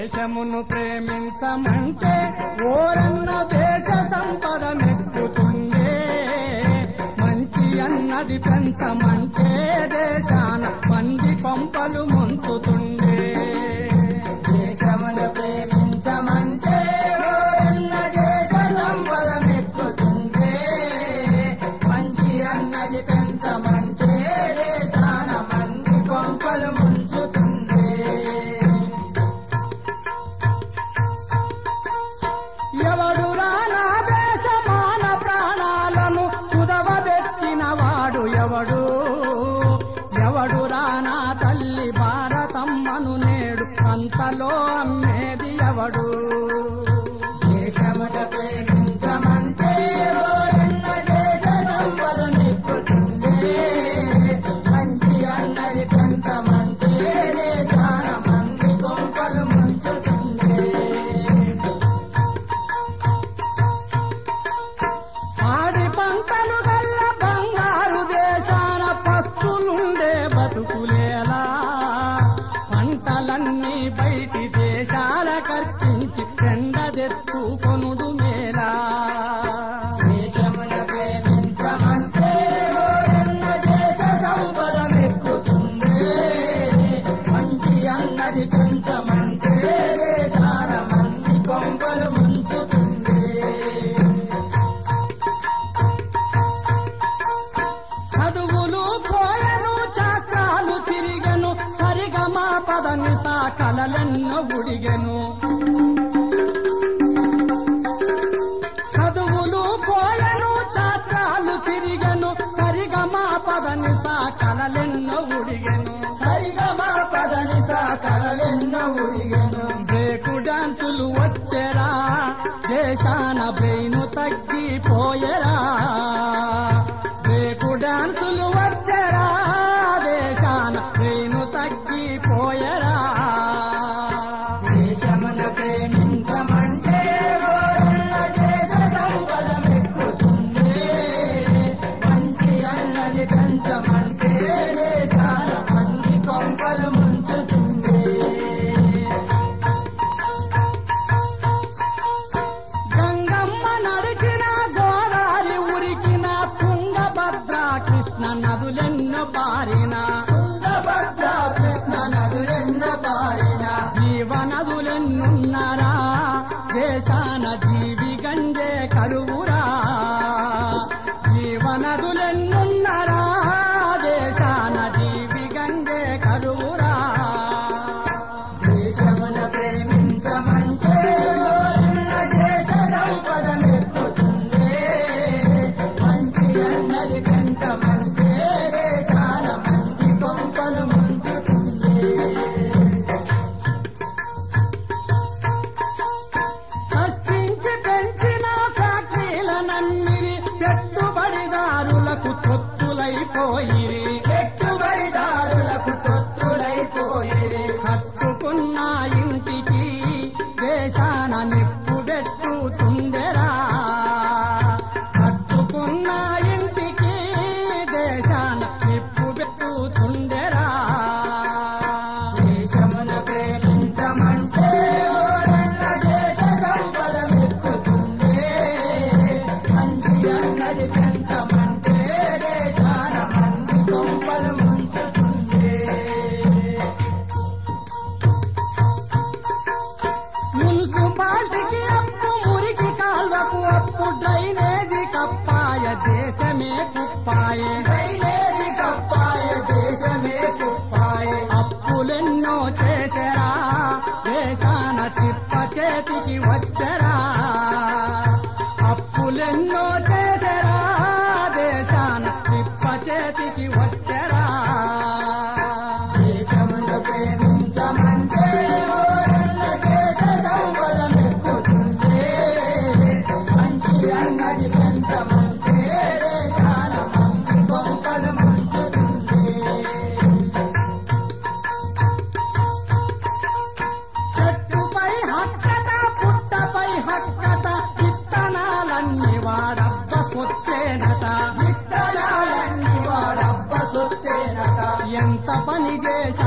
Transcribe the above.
దేశమును ప్రేమించమంటే ఓరన్న దేశ సంపద మెక్కుతుండే మంచి అన్నది పెంచమంటే దేశాన మంది కొంపలు ముంచుతుండే దేశమును ప్రేమించమంటే ఓరన్న దేశ సంపద మెక్కుతుందే మంచి అన్నది పెంచమంటే దేశాన మంది కొంపలు ముంచుతుందే ఎవడు రానా దేశమాన ప్రాణాలను కుదవబెట్టిన వాడు ఎవడు ఎవడు రానా తల్లి భారతమ్మను నేడు అంతలో అమ్మేది ఎవడు దేశమును ప్రేమించమంటే ఓరన్న దేశ సంపద మెక్కుతుందే మంచి అన్నది పెంచమంటే దేశాన మంది కొంపలు ముంచుతుందే పాడి పంటలు గల్ల బంగారు దేశాన పస్తులుండే బతుకులేలా పంటలన్నీ బయటి దేశాల కర్పించి ఎండ తెచ్చుకొనుడు మేలా దేశమును ప్రేమించమంటే ఓరన్న దేశ సంపద మెక్కుతుందే మంచి అన్నది పెంచమంటే దేశాన మంది కొంపలు ముంచుతుంది చదువులు పోయను శాస్త్రాలు చిరిగను సరిగమా పదని సా కలలెన్నో ఉడిగెను చదువులు పోయను శాస్త్రాలు చిరిగను సరిగమా పదని సా కలలెన్నో ఉడిగెను సరిగా మా పదని సా కలలెన్నో ఉడిగెను బ్రేకు డాన్సులు వచ్చెరా దేశాన బ్రెయిను తగ్గిపోయరా బ్రేకు డాన్సులు వచ్చెరా దేశాన బ్రెయిను తగ్గిపోయరా దేశమును ప్రేమించమంటే ఓరన్న దేశ సంపద మెక్కుతుందే మంచి అన్నది పెంచమంటే దేశాన మంది కొంపలు ముంచుతుంది గంగమ్మ నడిచిన గోదారి ఉరికిన తుంగభద్ర కృష్ణ నదులెన్నో పారిన తుంగభద్ర కృష్ణ నదులెన్న పారిన జీవనదులెన్నున్నరా దేశాన జీవి గంజే కరువురా జీవనదులెన్నున్నరా దేశాన జీవి గంజే కరువురా దేశమును ప్రేమించమంటే ఓరన్న దేశ సంపద మెక్కుతుందే మంచి అన్నది పెంచమంటే దేశాన మంచి కొంపలు ముంచుతుంది కష్టించి పెంచిన ఫ్యాక్టరీలనన్నిరి పెట్టుబడిదారులకు తొత్తులైపోయిరి పెట్టుబడిదారులకు తొత్తులైపోయిరి కట్టుకున్న ఇంటికి దేశాన నిప్పు పెట్టుతుందెరా కట్టుకున్న ఇంటికి దేశాన నిప్పు పెట్టుతుందెరా దేశమును ప్రేమించమంటే ఓరన్న దేశ సంపద మెక్కుతుందే మంచి అన్నది పెంచమంటే దేశాన మంది కొంపలు ముంచుతుంది మున్సిపాలిటీకి అప్పు మురికి కాల్వకు అప్పు డ్రైనేజీ కప్పాయ దేశమే కుప్పాయే డ్రైనేజీ కప్పాయ దేశమే కుప్పాయ అప్పులెన్నో చేసరా దేశాన చిప్ప చేతికి వచ్చరా అప్పులెన్నో చేసరా దేశాన చిప్ప చేతికి వచ్చరా దేశమును ప్రేమించమంటే ఓరన్న దేశ సంపద మెక్కుతుందే మంచి అన్నది పెంచమంటే దేశాన మంచి కొంపలు ముంచుతుంది చెట్టుపై హక్కట పుట్టపై హక్కట విత్తనాలన్నీ వాడబ్బ సొచ్చేనట విత్తనాలన్నీ వాడబ్బ సొత్తేనట ఎంత పని చేసి